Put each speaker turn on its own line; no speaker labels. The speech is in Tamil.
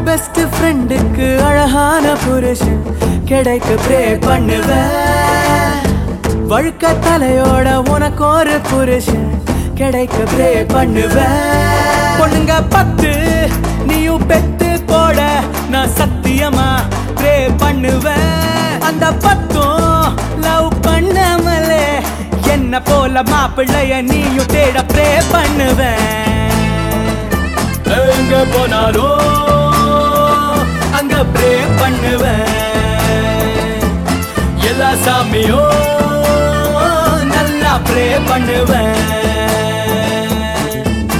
பெஸ்ட் ஃப்ரெண்டுக்கு அழகான புருஷன் கிடைக்க ப்ரே பண்ணுவேன் வழுக்க தலையோட உனக்கு ஒரு புருஷன் கிடைக்க ப்ரே பண்ணுவேன் பொண்ணுங்க பத்து நீயும் பெத்து போட நான் சத்தியமா ப்ரே பண்ணுவேன் அந்த பத்தும் லவ் பண்ணாமலே என்ன போல மாப்பிள்ளைய நீயும் தேட ப்ரே பண்ணுவேன் எங்க போனாலும் அங்க ப்ரே பண்ணுவேன் எல்லா சாமியும் நல்லா ப்ரே பண்ணுவேன்